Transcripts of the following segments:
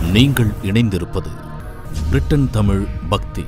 நீங்கள் இணைந்திருப்பது பிரிட்டன் தமிழ் பக்தி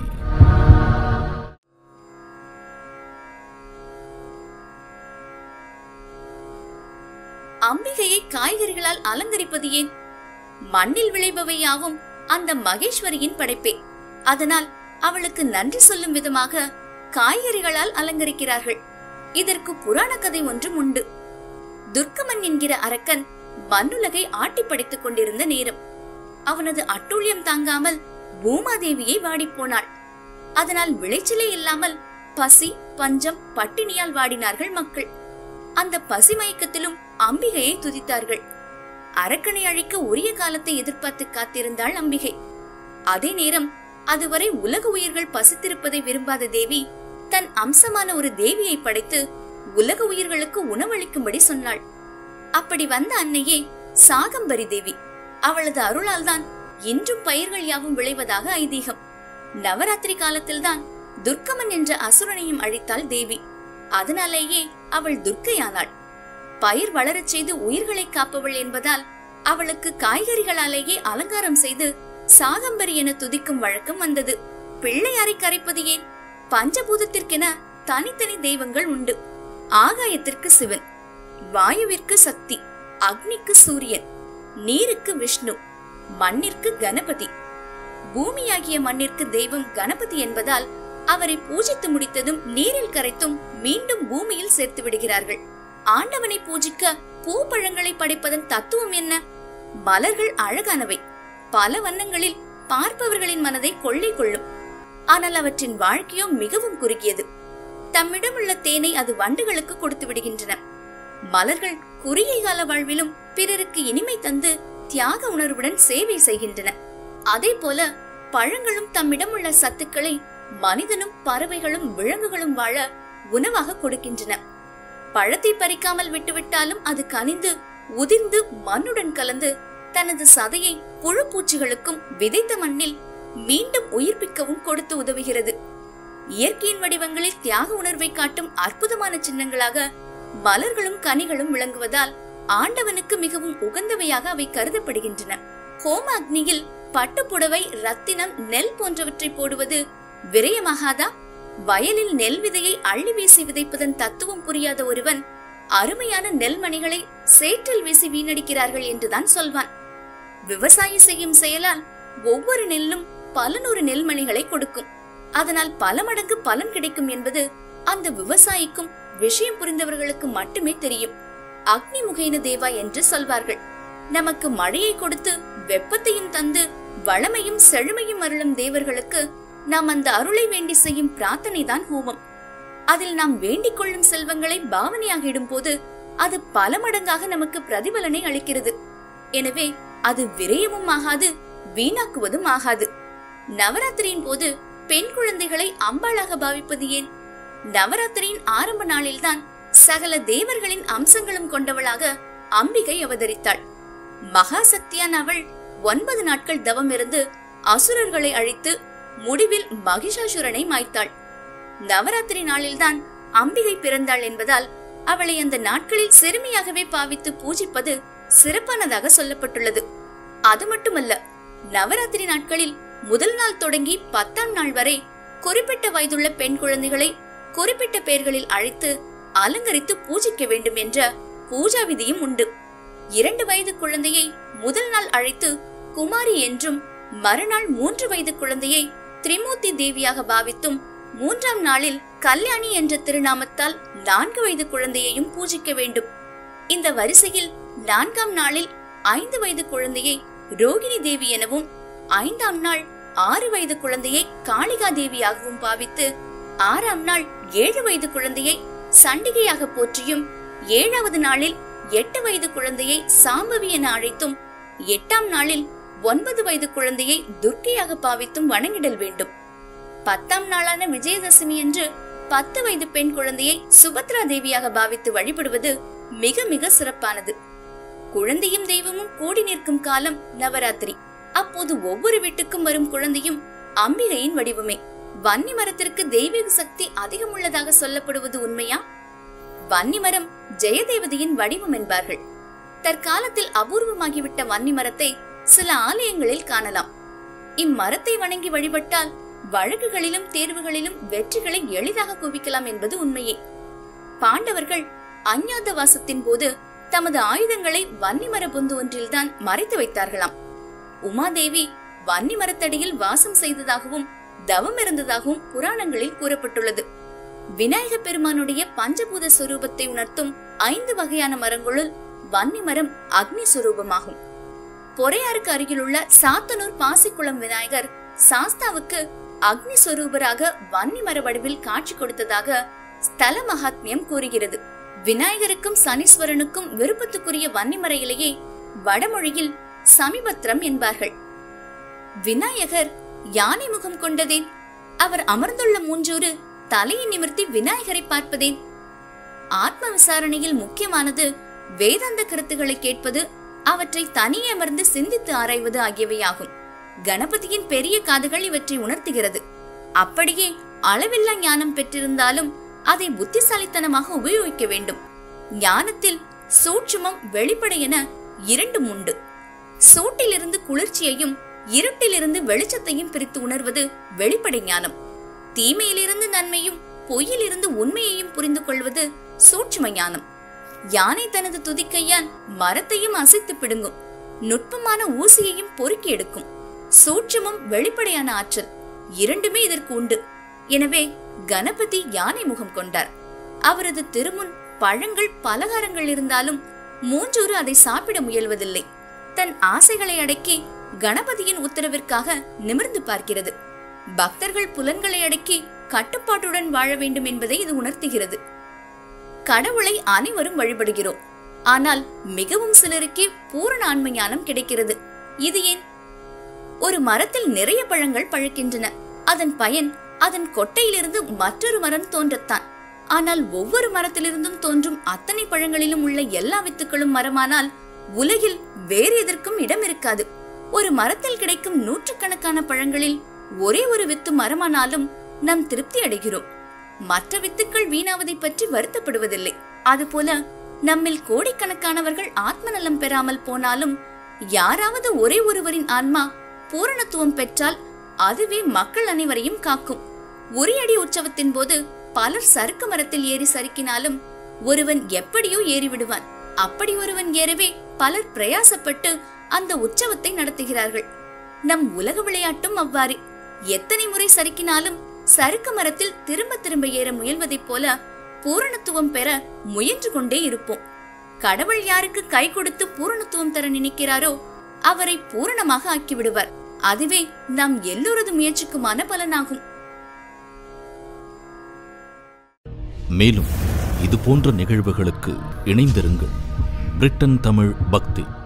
அம்பிகையை காய்கறிகளால் அலங்கரிப்பது ஏன் மண்ணில் விளைபவை யாவும் அந்த மகேஸ்வரியின் படைப்பே அதனால் அவளுக்கு நன்றி சொல்லும் விதமாக காய்கறிகளால் அலங்கரிக்கிறார்கள் இதற்கு புராண கதை ஒன்றும் உண்டு துர்க்கமன் என்கிற அரக்கன் மண்ணுலகை ஆட்டி படைத்துக் கொண்டிருந்த நேரம் அவனது அட்டூழியம் தாங்காமல் பூமாதேவியை வாடிப் போனாள் அதனால் விளைச்சலே இல்லாமல் பசி பஞ்சம் பட்டினியால் வாடினார்கள் மக்கள் அந்த பசி மயக்கத்திலும் அம்பிகையை துதித்தார்கள் அரக்கனை அழிக்க உரிய காலத்தை எதிர்பார்த்து காத்திருந்தாள் அம்பிகை அதே நேரம் அதுவரை உலக உயிர்கள் பசித்திருப்பதை விரும்பாத தேவி தன் அம்சமான ஒரு தேவியை படைத்து உலக உயிர்களுக்கு உணவளிக்கும்படி சொன்னாள் அப்படி வந்த அன்னையே சாகம்பரி தேவி அவளது அருளால் தான் இன்றும் பயிர்கள் யாவும் விளைவதாக ஐதீகம் நவராத்திரி காலத்தில்தான் துர்க்கமன் என்ற அசுரனையும் அழித்தாள் தேவி அதனாலேயே அவள் துர்க்கையானாள் பயிர் வளரச் செய்து உயிர்களை காப்பவள் என்பதால் அவளுக்கு காய்கறிகளாலேயே அலங்காரம் செய்து சாகம்பரி என துதிக்கும் வழக்கம் வந்தது பிள்ளையாரை கரைப்பது ஏன் பஞ்சபூதத்திற்கென தனித்தனி தெய்வங்கள் உண்டு ஆகாயத்திற்கு சிவன் வாயுவிற்கு சக்தி அக்னிக்கு சூரியன் நீருக்கு விஷ்ணு மண்ணிற்கு கணபதி பூமியாகிய மண்ணிற்கு தெய்வம் கணபதி என்பதால் அவரை பூஜித்து முடித்ததும் நீரில் கரைத்தும் மீண்டும் பூமியில் சேர்த்து விடுகிறார்கள் ஆண்டவனை பூஜிக்க பூ பழங்களை படைப்பதன் தத்துவம் என்ன மலர்கள் அழகானவை பல வண்ணங்களில் பார்ப்பவர்களின் மனதை கொள்ளை கொள்ளும் ஆனால் அவற்றின் வாழ்க்கையோ மிகவும் குறுகியது தம்மிடமுள்ள தேனை அது வண்டுகளுக்கு கொடுத்து விடுகின்றன மலர்கள் குறுகிய கால வாழ்விலும் பிறருக்கு இனிமை தந்து தியாக உணர்வுடன் சேவை செய்கின்றன அதே போல பழங்களும் தம்மிடம் உள்ள சத்துக்களை மனிதனும் பறவைகளும் விலங்குகளும் வாழ உணவாக கொடுக்கின்றன பழத்தை பறிக்காமல் விட்டுவிட்டாலும் அது கனிந்து உதிர்ந்து மண்ணுடன் கலந்து தனது சதையை புழு பூச்சிகளுக்கும் விதைத்த மண்ணில் மீண்டும் உயிர்ப்பிக்கவும் கொடுத்து உதவுகிறது இயற்கையின் வடிவங்களில் தியாக உணர்வை காட்டும் அற்புதமான சின்னங்களாக மலர்களும் கனிகளும் விளங்குவதால் ஆண்டவனுக்கு மிகவும் உகந்தவையாக அவை கருதப்படுகின்றன ஹோம அக்னியில் பட்டுப்புடவை ரத்தினம் நெல் போன்றவற்றை போடுவது விரயமாகாதா வயலில் நெல் விதையை அள்ளி வீசி விதைப்பதன் தத்துவம் புரியாத ஒருவன் அருமையான நெல்மணிகளை சேற்றில் வீசி வீணடிக்கிறார்கள் என்றுதான் சொல்வான் விவசாயி செய்யும் செயலால் ஒவ்வொரு நெல்லும் பல நூறு நெல்மணிகளை கொடுக்கும் அதனால் பல மடங்கு பலன் கிடைக்கும் என்பது அந்த விவசாயிக்கும் விஷயம் புரிந்தவர்களுக்கு மட்டுமே தெரியும் அக்னி முகைன தேவா என்று சொல்வார்கள் நமக்கு மழையை கொடுத்து வெப்பத்தையும் தந்து வளமையும் செழுமையும் அருளும் தேவர்களுக்கு நாம் அந்த அருளை வேண்டி செய்யும் பிரார்த்தனை தான் ஹோமம் அதில் நாம் வேண்டிக் கொள்ளும் செல்வங்களை பாவனையாக இடும்போது அது பல மடங்காக நமக்கு பிரதிபலனை அளிக்கிறது எனவே அது விரயமும் ஆகாது வீணாக்குவதும் ஆகாது நவராத்திரியின் போது பெண் குழந்தைகளை அம்பாளாக பாவிப்பது ஏன் நவராத்திரியின் ஆரம்ப நாளில்தான் சகல தேவர்களின் அம்சங்களும் கொண்டவளாக அம்பிகை அவதரித்தாள் மகாசக்தியான் அவள் ஒன்பது நாட்கள் தவம் இருந்து அசுரர்களை அழித்து முடிவில் மகிஷாசுரனை மாய்த்தாள் நவராத்திரி நாளில்தான் அம்பிகை பிறந்தாள் என்பதால் அவளை அந்த நாட்களில் சிறுமியாகவே பாவித்து பூஜிப்பது சிறப்பானதாக சொல்லப்பட்டுள்ளது அது மட்டுமல்ல நவராத்திரி நாட்களில் முதல் நாள் தொடங்கி பத்தாம் நாள் வரை குறிப்பிட்ட வயதுள்ள பெண் குழந்தைகளை குறிப்பிட்ட பெயர்களில் அழைத்து அலங்கரித்து பூஜிக்க வேண்டும் என்ற பூஜா விதியும் உண்டு இரண்டு வயது குழந்தையை முதல் நாள் அழைத்து குமாரி என்றும் மறுநாள் மூன்று வயது குழந்தையை திரிமூர்த்தி தேவியாக பாவித்தும் மூன்றாம் நாளில் கல்யாணி என்ற திருநாமத்தால் நான்கு வயது குழந்தையையும் பூஜிக்க வேண்டும் இந்த வரிசையில் நான்காம் நாளில் ஐந்து வயது குழந்தையை ரோகிணி தேவி எனவும் ஐந்தாம் நாள் ஆறு வயது குழந்தையை காளிகா தேவியாகவும் பாவித்து ஆறாம் நாள் ஏழு வயது குழந்தையை சண்டிகையாக போற்றியும் ஏழாவது நாளில் எட்டு வயது குழந்தையை சாம்பவி என அழைத்தும் எட்டாம் நாளில் ஒன்பது வயது குழந்தையை துர்க்கையாக பாவித்தும் வணங்கிடல் வேண்டும் பத்தாம் நாளான விஜயதசமி என்று பத்து வயது பெண் குழந்தையை சுபத்ரா தேவியாக பாவித்து வழிபடுவது மிக மிக சிறப்பானது குழந்தையும் தெய்வமும் கூடி நிற்கும் காலம் நவராத்திரி அப்போது ஒவ்வொரு வீட்டுக்கும் வரும் குழந்தையும் அம்பிகையின் வடிவமே வன்னி மரத்திற்கு தெய்வீக சக்தி அதிகம் உள்ளதாக சொல்லப்படுவது உண்மையா வன்னி மரம் ஜெயதேவதையின் வடிவம் என்பார்கள் தற்காலத்தில் அபூர்வமாகிவிட்ட வன்னி மரத்தை சில ஆலயங்களில் காணலாம் இம்மரத்தை வணங்கி வழிபட்டால் வழக்குகளிலும் தேர்வுகளிலும் வெற்றிகளை எளிதாக குவிக்கலாம் என்பது உண்மையே பாண்டவர்கள் அஞ்ஞாத வாசத்தின் போது தமது ஆயுதங்களை வன்னிமர பொந்து ஒன்றில்தான் மறைத்து வைத்தார்களாம் உமாதேவி வன்னி மரத்தடியில் வாசம் செய்ததாகவும் தவம் இருந்ததாகவும் புராணங்களில் கூறப்பட்டுள்ளது விநாயக பெருமானுடைய பஞ்சபூத சொரூபத்தை உணர்த்தும் ஐந்து வகையான மரங்களுள் வன்னி மரம் அக்னி சொரூபமாகும் பொறையாருக்கு அருகிலுள்ள சாத்தனூர் பாசிக்குளம் விநாயகர் சாஸ்தாவுக்கு அக்னி சொரூபராக வன்னி மர வடிவில் காட்சி கொடுத்ததாக ஸ்தல மகாத்மியம் கூறுகிறது விநாயகருக்கும் சனீஸ்வரனுக்கும் விருப்பத்துக்குரிய வன்னிமர இலையை வடமொழியில் சமிபத்ரம் என்பார்கள் விநாயகர் யானை முகம் கொண்டதேன் அவர் அமர்ந்துள்ள மூஞ்சூறு தலையை நிமிர்த்தி விநாயகரை பார்ப்பதேன் ஆத்ம விசாரணையில் முக்கியமானது வேதாந்த கருத்துக்களை கேட்பது அவற்றை தனியே அமர்ந்து சிந்தித்து ஆராய்வது ஆகியவையாகும் கணபதியின் பெரிய காதுகள் இவற்றை உணர்த்துகிறது அப்படியே அளவில்லா ஞானம் பெற்றிருந்தாலும் அதை புத்திசாலித்தனமாக உபயோகிக்க வேண்டும் ஞானத்தில் சூட்சுமம் வெளிப்படை என இரண்டும் உண்டு சூட்டிலிருந்து குளிர்ச்சியையும் இருட்டிலிருந்து வெளிச்சத்தையும் பிரித்து உணர்வது வெளிப்படை ஞானம் தீமையிலிருந்து நன்மையும் பொய்யிலிருந்து உண்மையையும் புரிந்து கொள்வது சூட்சும ஞானம் யானை தனது துதிக்கையால் மரத்தையும் அசைத்து பிடுங்கும் நுட்பமான ஊசியையும் பொறுக்கி எடுக்கும் சூட்சமும் வெளிப்படையான ஆற்றல் இரண்டுமே இதற்கு உண்டு எனவே கணபதி யானை முகம் கொண்டார் அவரது திருமுன் பழங்கள் பலகாரங்கள் இருந்தாலும் மூஞ்சூறு அதை சாப்பிட முயல்வதில்லை தன் ஆசைகளை அடக்கி கணபதியின் உத்தரவிற்காக நிமிர்ந்து பார்க்கிறது பக்தர்கள் புலன்களை அடக்கி கட்டுப்பாட்டுடன் வாழ வேண்டும் என்பதை இது உணர்த்துகிறது கடவுளை அனைவரும் வழிபடுகிறோம் ஆனால் மிகவும் சிலருக்கே பூரண ஆன்ம ஞானம் கிடைக்கிறது இது ஏன் ஒரு மரத்தில் நிறைய பழங்கள் பழுக்கின்றன அதன் பயன் அதன் கொட்டையிலிருந்து மற்றொரு மரம் தோன்றத்தான் ஆனால் ஒவ்வொரு மரத்திலிருந்தும் தோன்றும் அத்தனை பழங்களிலும் உள்ள எல்லா வித்துக்களும் மரமானால் உலகில் வேறு எதற்கும் இடம் இருக்காது ஒரு மரத்தில் கிடைக்கும் நூற்றுக்கணக்கான பழங்களில் ஒரே ஒரு வித்து மரமானாலும் நாம் திருப்தி அடைகிறோம் மற்ற வித்துக்கள் வீணாவதை பற்றி வருத்தப்படுவதில்லை அதுபோல நம்மில் கோடிக்கணக்கானவர்கள் ஆத்ம நலம் பெறாமல் போனாலும் யாராவது ஒரே ஒருவரின் ஆன்மா பூரணத்துவம் பெற்றால் அதுவே மக்கள் அனைவரையும் காக்கும் உரியடி உற்சவத்தின் போது பலர் சறுக்கு மரத்தில் ஏறி சறுக்கினாலும் ஒருவன் எப்படியோ ஏறி விடுவான் அப்படி ஒருவன் ஏறவே பலர் பிரயாசப்பட்டு அந்த உற்சவத்தை நடத்துகிறார்கள் நம் உலக விளையாட்டும் அவ்வாறு எத்தனை முறை சறுக்கினாலும் சறுக்கு மரத்தில் திரும்ப திரும்ப ஏற முயல்வதைப் போல பூரணத்துவம் பெற முயன்று கொண்டே இருப்போம் கடவுள் யாருக்கு கை கொடுத்து பூரணத்துவம் தர நினைக்கிறாரோ அவரை பூரணமாக ஆக்கிவிடுவார் அதுவே நாம் எல்லோரது முயற்சிக்குமான பலனாகும் மேலும் இது போன்ற நிகழ்வுகளுக்கு இணைந்திருங்கள் பிரிட்டன் தமிழ் பக்தி